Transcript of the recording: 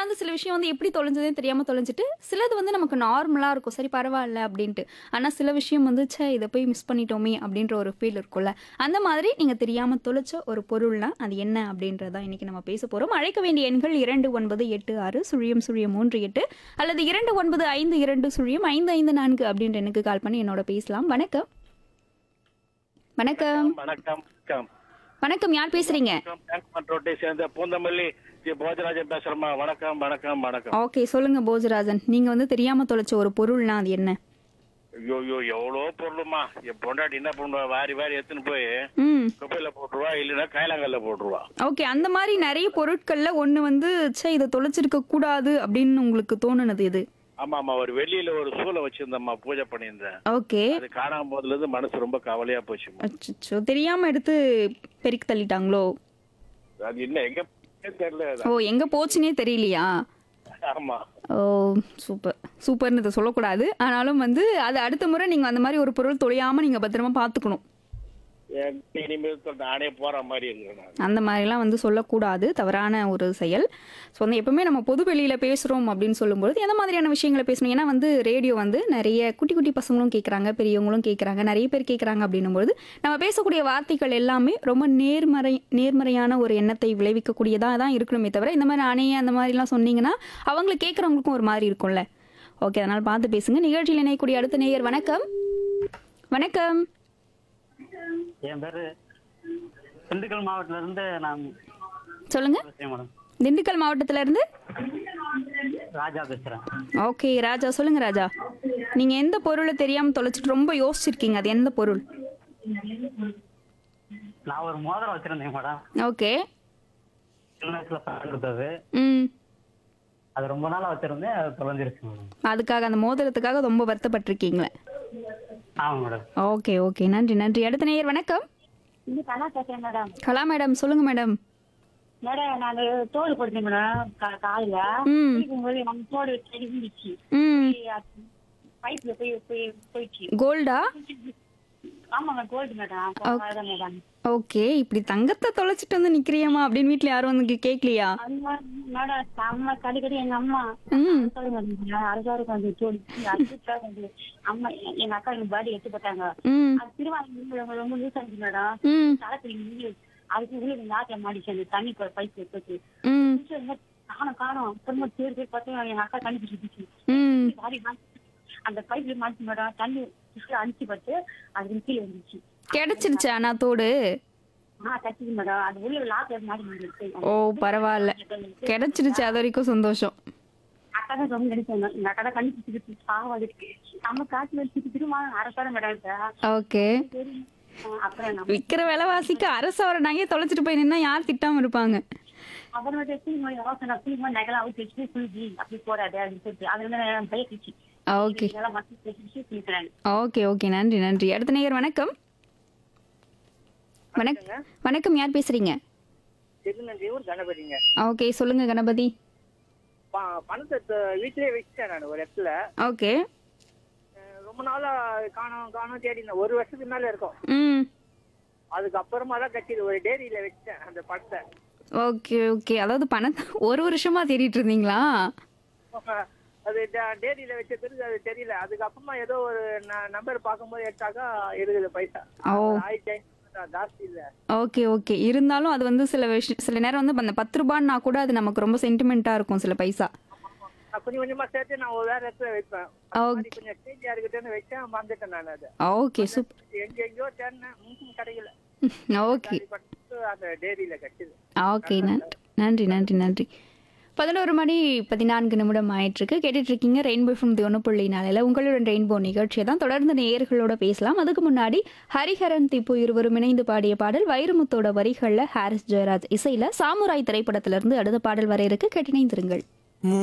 வந்து சில விஷயம் வந்து எப்படி தொலைஞ்சதே தெரியாம தொலைஞ்சிட்டு சிலது வந்து நமக்கு நார்மலா இருக்கும் சரி பரவாயில்ல அப்படின்ட்டு ஆனா சில விஷயம் வந்து ச்சே இதை போய் மிஸ் பண்ணிட்டோமே அப்படின்ற ஒரு ஃபீல் இருக்கும்ல அந்த மாதிரி நீங்க தெரியாம தொலைச்ச ஒரு பொருள்னா அது என்ன அப்படின்றதா இன்னைக்கு நம்ம பேச போறோம் அழைக்க வேண்டிய எண்கள் இரண்டு ஒன்பது எட்டு ஆறு சுழியம் சுழியம் மூன்று எட்டு அல்லது இரண்டு ஒன்பது ஐந்து இரண்டு சுழியம் ஐந்து ஐந்து நான்கு அப்படின்ற எனக்கு கால் பண்ணி என்னோட பேசலாம் வணக்கம் வணக்கம் வணக்கம் வணக்கம் வணக்கம் யார் பேசுறீங்க வணக்கம் பேங்க்மன் ரோட்டை சேர்ந்த பூந்தமல்லி ஜி போஜராஜன் பேசுறேம்மா வணக்கம் வணக்கம் வணக்கம் ஓகே சொல்லுங்க போஜராஜன் நீங்க வந்து தெரியாம தொலைச்ச ஒரு பொருள்னா அது என்ன ஐயோ ஐயோ எவ்வளோ பொருளுமா என் பொண்டாட்டி என்ன பண்ணுவா வாரி வாரி எடுத்துன்னு போய் ம் குப்பையில போட்டுருவா இல்லைன்னா கைலாங்கல்ல போட்டுருவா ஓகே அந்த மாதிரி நிறைய பொருட்கள்ல ஒண்ணு வந்து ச்சே இதை தொலைச்சிருக்க கூடாது அப்படின்னு உங்களுக்கு தோணுனது இது ஆமா ஆமா ஒரு வெளியில ஒரு சூளை வச்சிருந்தேம்மா பூஜை பண்ணியிருந்தேன் ஓகே அது காணாம போதுல இருந்து மனசு ரொம்ப கவலையா போச்சுமா அச்சோ தெரியாம எடுத்து பெருக்கி தள்ளிட்டாங்களோ அது என்ன எங்க போச்சுன்னே தெரியல அது. ஓ எங்க போச்சுனே தெரியலையா ஆமா ஓ சூப்பர் சூப்பர்னு இதை சொல்லக்கூடாது ஆனாலும் வந்து அது அடுத்த முறை நீங்க அந்த மாதிரி ஒரு பொருள் தொலையாம நீங்க பத்திரமா பார்த்துக்கணும் என் இனிமேல் தான் நானே போற மாதிரி இருக்கிறேன் நான். அந்த மாதிரிலாம் வந்து சொல்லக்கூடாது தவறான ஒரு செயல் ஸோ வந்து எப்பவுமே நம்ம பொது வெளியில் பேசுகிறோம் அப்படின்னு சொல்லும்போது எந்த மாதிரியான விஷயங்களை பேசணும் ஏன்னா வந்து ரேடியோ வந்து நிறைய குட்டி குட்டி பசங்களும் கேட்குறாங்க பெரியவங்களும் கேட்குறாங்க நிறைய பேர் கேட்குறாங்க அப்படின்னும்போது நம்ம பேசக்கூடிய வார்த்தைகள் எல்லாமே ரொம்ப நேர்மறை நேர்மறையான ஒரு எண்ணத்தை விளைவிக்கக்கூடியதாக தான் இருக்கணுமே தவிர இந்த மாதிரி அணைய அந்த மாதிரிலாம் சொன்னீங்கன்னா அவங்களுக்கு கேட்குறவங்களுக்கும் ஒரு மாதிரி இருக்கும்ல ஓகே அதனால் பார்த்து பேசுங்க நிகழ்ச்சியில் இணையக்கூடிய அடுத்த நேயர் வணக்கம் வணக்கம் என் பேரு திண்டுக்கல் மாவட்டத்துல இருந்து நான் சொல்லுங்க பேசுறேன் மேடம் திண்டுக்கல் மாவட்டத்துல இருந்து ராஜா பேசுறேன் ஓகே ராஜா சொல்லுங்க ராஜா நீங்க எந்த பொருளை தெரியாம தொலைச்சிட்டு ரொம்ப யோசிச்சிருக்கீங்க அது எந்த பொருள் நான் ஒரு மோதிரம் வச்சிருந்தேன் மேடம் ஓகே சின்ன வயசுல பணம் கொடுத்தது ம் அது ரொம்ப நாளா வச்சிருந்தேன் அது தொலைஞ்சிருச்சு மேடம் அதுக்காக அந்த மோதிரத்துக்காக ரொம்ப வருத்தப்பட்டிருக்கீங்களே ஆமா மேடம் ஓகே ஓகே நன்றி நன்றி அடுத்த நேயர் வணக்கம் இது கலா பேசுறேன் மேடம் கலா மேடம் சொல்லுங்க மேடம் மேடம் நான் தோடு போட்டேன் மேடம் கா- காலையில ம் குளிக்கும்போது நம்ம தோடு செடி இருந்துச்சு ம் பைப்ல போய் போய் போயிடுச்சு கோல்டா ஆமாங்க கோல்டு மேடம் தான் மேடம் ஓகே இப்படி தங்கத்தை தொலைச்சிட்டு வந்து நிக்கிறியம்மா அப்படின்னு வீட்ல யாரும் வந்து கேட்கலையா அது மாதிரி மேடம் செம்ம கடிக்கடி எங்க அம்மா ம் அரசாருக்கு வந்து தோடு அதுக்காக வந்து அம்மா எ- எங்க அக்கா எனக்கு பாடி எடுத்து போட்டாங்க ம் அது திருவாரூர் ரொம்ப ரொம்ப லூஸ் ஆச்சு மேடம் ம் தலைக்கு அதுக்கு உள்ள இந்த ஆட்டில மாடிச்சு அந்த தண்ணி பைப் போச்சு ம் காணும் காணும் அப்புறமா தேடி தேடி பார்த்தா எங்க அக்கா தண்ணி பிடிச்சிருச்சு ம் சாரி அந்த பைப்ல மாட்டி மேடம் தண்ணி அனுப்பிச்சு பார்த்து அது கீழே வந்துச்சு கிடைச்சிருச்சா ஆனா தோடு ஆ தச்சுது மேடம் அது உள்ள லாக் மாடி முடிஞ்சிருச்சு ஓ பரவாயில்ல கிடைச்சிருச்சு அது வரைக்கும் சந்தோஷம் அக்கா தான் ரொம்ப நினைச்சாங்க எங்க அக்கா தான் கண்டுபிடிச்சிருக்கு பாவாது நம்ம காசுல வச்சுட்டு திரும்ப அரசாரம் மேடம் இப்ப ஓகே சரி ஆ, அப்புறம் நம்ம விக்கிற விலைவாசிக்கு அரசவரை நகையை தொலைச்சிட்டு போய் நின்னா யார் திட்டாம இருப்பாங்க அப்புறம் வந்து திரும்ப யோசனை திரும்ப நகலாம் அவுத்து வச்சுட்டு குளிச்சு அப்படி போறாது அப்படின்னு சொல்லிட்டு அது வந்து பயக்கிச்சு ஓகே இதெல்லாம் மட்டும் பேசிட்டு குளிக்கிறாங்க ஓகே ஓகே நன்றி நன்றி அடுத்த நேயர் வணக்கம் வணக்கம் வணக்கம் யார் பேசுறீங்க திருநெல்வேலூர் கணபதிங்க ஓகே சொல்லுங்க கணபதி ப- பணத்தை த- வீட்டிலேயே வச்சுட்டேன் நான் ஒரு இடத்துல ஓகே அஹ் ரொம்ப நாளா காணோம் காணோம் தேடி இருந்தேன். ஒரு வருஷத்துக்கு மேல இருக்கும் ம் அதுக்கப்புறமா தான் கட்டிது ஒரு டேரியில வச்சுட்டேன் அந்த பணத்தை ஓகே ஓகே அதாவது பணத்தை ஒரு வருஷமா தேடிட்டு இருந்தீங்களா அது டே- டேரியில வச்ச பிறகு அது தெரியல அதுக்கப்புறமா ஏதோ ஒரு நம்பர் பார்க்கும்போது எடுத்தாக்கா இருக்குது பைசா ஓ. ஒரு ஆயிரத்தி ஐநூறு தான், ஜாஸ்தி இல்ல ஓகே ஓகே இருந்தாலும் அது வந்து சில விஷயம் சில நேரம் வந்து அந்த பத்து ரூபான்னா கூட அது நமக்கு ரொம்ப சென்டிமெண்ட்டாக இருக்கும் சில பைசா நான் கொஞ்சம் கொஞ்சமா சேர்த்து நான் ஒரு வேற இடத்துல வைப்பேன் ஓ. அது மாதிரி கொஞ்சம் ஸ்டேஜியா இருக்கட்டும்னு வச்சேன் மறந்துட்டேன் நான் அதை ஓகே சூப் எங்க எங்கேயோ தேடினேன் ம்ஹும் கிடைக்கல ஓகே அது பண்ணிட்டு அந்த டேரியில கட்டுது ஓகே நன்றி நன்றி நன்றி நன்றி பதினோரு மணி பதினான்கு நிமிடம் ஆயிட்டிருக்கு கேட்டுட்டு இருக்கீங்க ரெயின்போ ஃப்ரம் தி ஒன்று புள்ளி நாளையில் உங்களுடன் ரெயின்போ நிகழ்ச்சியை தான் தொடர்ந்து நேயர்களோட பேசலாம் அதுக்கு முன்னாடி ஹரிஹரன் திப்பு இருவரும் இணைந்து பாடிய பாடல் வைரமுத்தோட வரிகளில் ஹாரிஸ் ஜெயராஜ் இசையில் சாமுராய் திரைப்படத்திலிருந்து அடுத்த பாடல் வர இருக்கு கேட்டிணைந்திருங்கள்